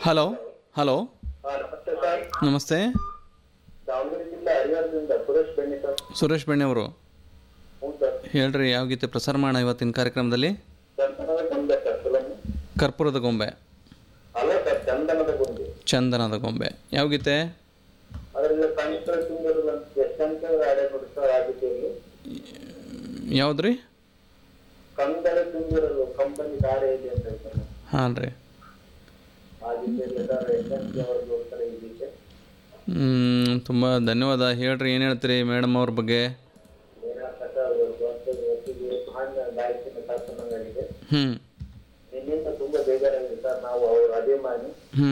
hello hello ಹಾ, ನಮಸ್ತೆ sir ನಮಸ್ತೆ ದಾವಣಗೆರೆ ಜಿಲ್ಲೆ ಹರಿಹರದಿಂದ ಸುರೇಶ್ ಬೆಣ್ಣೆ ಸರ್ ಸುರೇಶ್ ಬೆಣ್ಣೆ ಅವರು ಹ್ಞೂ ಸರ್ ಹೇಳ್ರಿ ಯಾವ ಗೀತೆ ಪ್ರಸಾರ ಮಾಡೋಣ ಇವತ್ತಿನ ಕಾರ್ಯಕ್ರಮದಲ್ಲಿ ಚಂದನದ ಗೊಂಬೆ ಸರ್ ಫಿಲಮ್ ಕರ್ಪೂರದ ಗೊಂಬೆ ಅಲ್ಲ ಸರ್ ಚಂದನದ ಗೊಂಬೆ ಚಂದನದ ಗೊಂಬೆ ಯಾವ ಗೀತೆ ಅದರಲ್ಲಿ ಸಂಯುಕ್ತ ತುಂಬಿರಲ್ಲ ಎಷ್ಟಂತ ಆಡೆ ನೋಡಿ ಸರ್ ಆ ಗೀತೆಯಲ್ಲಿ ಯಾವ್ದು ರೀ ಕಂದಳೆ ತುಂಬಿರಲು ಕಂಪನಿ ದಾರೆ ಇದೆ ಅಂತ ಹೇಳ್ತಾರೆ ಹಾಂ ರೀ ಆ ಗೀತೆಯಲ್ಲಿ ಸರ್ ಎಷ್ಟಂತ ಅವ್ರಿಗೆ ಹೋಗ್ತಾರೆ ಈ ಗೀತೆ ತುಂಬ ಧನ್ಯವಾದ ಹೇಳ್ರಿ ಏನು ಹೇಳ್ತೀರಿ ಮೇಡಮ್ ಅವ್ರ ಬಗ್ಗೆ ಏನಾಗ್ತ ಸರ್ ಹೊತ್ತಿಗೆ ಹೊತ್ತಿಗೆ ಭಾಳ ಗಾಯಕಿನ ಕರ್ಕೊಂಡಂಗಾಗಿದೆ ಹ್ಞೂ ನಿನ್ನಿಂದ ತುಂಬಾ ಬೇಜಾರಾಗಿದೆ ಸರ್ ನಾವು ಅವ್ರ ಅಭಿಮಾನಿ ಹ್ಞೂ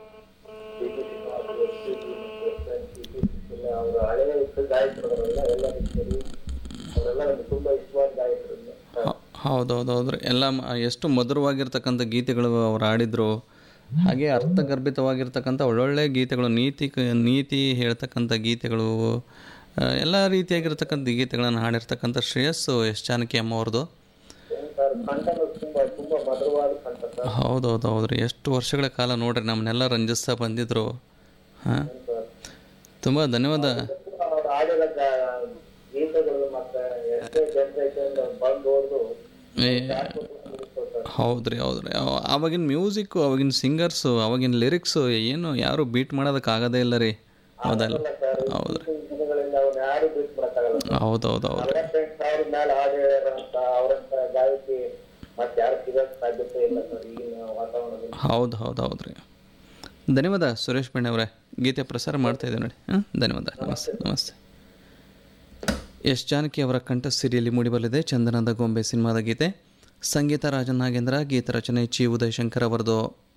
ಅವರ ಹಳೆಯ ಇಷ್ಟು ಗಾಯಕರವರೆಲ್ಲ ಎಲ್ಲ ರೀತಿಯಲ್ಲಿ ಅವರೆಲ್ಲ ನಮ್ಗೆ ತುಂಬಾ ಇಷ್ಟವಾದ ಗಾಯಕರು ಹೌದೌದು ಹೌದ್ರಿ ಎಲ್ಲ ಮ- ಎಷ್ಟು ಮಧುರವಾಗಿರ್ತಕ್ಕಂಥ ಗೀತೆಗಳು ಅವ್ರು ಆಡಿದ್ರು ಹಾಗೆ ಅರ್ಥಗರ್ಭಿತವಾಗಿರ್ತಕ್ಕಂಥ ಒಳ್ಳೊಳ್ಳೆ ಗೀತೆಗಳು ನೀತಿ ಕ- ನೀತಿ ಹೇಳ್ತಕ್ಕಂಥ ಗೀತೆಗಳು ಆ, ಎಲ್ಲ ರೀತಿಯಾಗಿರ್ತಕ್ಕಂಥ ಗೀತೆಗಳನ್ನು ಹಾಡಿರ್ತಕ್ಕಂಥ ಶ್ರೇಯಸ್ಸು ಎಸ್ ಜಾನಕಿ ಅಮ್ಮ ಅವ್ರದ್ದು ಸರ್ ಕಂಠನು ತುಂಬಾ ತುಂಬಾ ಮಧುರವಾದ ಕಂಠ ಸರ್ ಹೌದೌದು ಹೌದ್ರಿ ಎಷ್ಟು ವರ್ಷಗಳ ಕಾಲ ನೋಡ್ರಿ ನಮ್ಮನ್ನೆಲ್ಲ ರಂಜಿಸ್ತಾ ಬಂದಿದ್ರು ಹಾಂ ಸರ್ ತುಂಬ ಧನ್ಯವಾದ ಅವ್ರು ಆಡಿದ ಗಾ- ಗೀತೆಗಳು ಮತ್ತೆ ಎಷ್ಟೇ ಜನರೇಷನ್ ಬಂದು ಹೋದ್ರು ಏ ಹೌದ್ರಿ ಹೌದ್ರಿ ಅವ- ಆವಾಗಿನ ಮ್ಯೂಸಿಕ್ಕು ಅವಾಗಿನ ಸಿಂಗರ್ಸು ಅವಾಗಿನ ಲಿರಿಕ್ಸು ಏನು ಯಾರು ಬೀಟ್ ಮಾಡೋದಕ್ಕಾಗೋದೇ ಇಲ್ಲ ರೀ ಹೌದಲ್ಲ ಹೌದ್ರಿ ದಿನಗಳಿಂದ ಅವ್ನ ಯಾರು ಬಿಟ್ಟು ಮಾಡಕ್ಕಾಗಲ್ಲ ಹೌದೌದು ಹೌದು ನಲವತ್ತೆಂಟು ಸಾವಿರ ಮೇಲೆ ಹಾಡಿರಂತ ಅವರಂತ ಗಾಯಕಿ ಮತ್ತೆ ಯಾರು ಸಿಗಕ್ ಸಾಧ್ಯತೆ ಇಲ್ಲ ಸರ್ ಈಗಿನ ವಾತಾವರಣದಲ್ಲಿ ಹೌದು ಹೌದು ಹೌದು ರೀ ಧನ್ಯವಾದ ಸುರೇಶ್ ಬೆಣ್ಣೆ ಅವರೇ ಗೀತೆ ಪ್ರಸಾರ ಮಾಡ್ತಾ ಇದ್ದೀವಿ ನೋಡಿ ಹಾಂ ಧನ್ಯವಾದ ನಮಸ್ತೆ ನಮಸ್ತೆ ಎಸ್ ಜಾನಕಿ ಅವರ ಕಂಠ ಸಿರಿಯಲ್ಲಿ ಮೂಡಿಬರಲಿದೆ ಚಂದನದ ಗೊಂಬೆ ಸಿನಿಮಾದ ಗೀತೆ ಸಂಗೀತ ರಾಜನ್ ನಾಗೇಂದ್ರ ಗೀತ ರಚನೆ ಚಿ ಉದಯಶಂಕರ್ ಅವರದು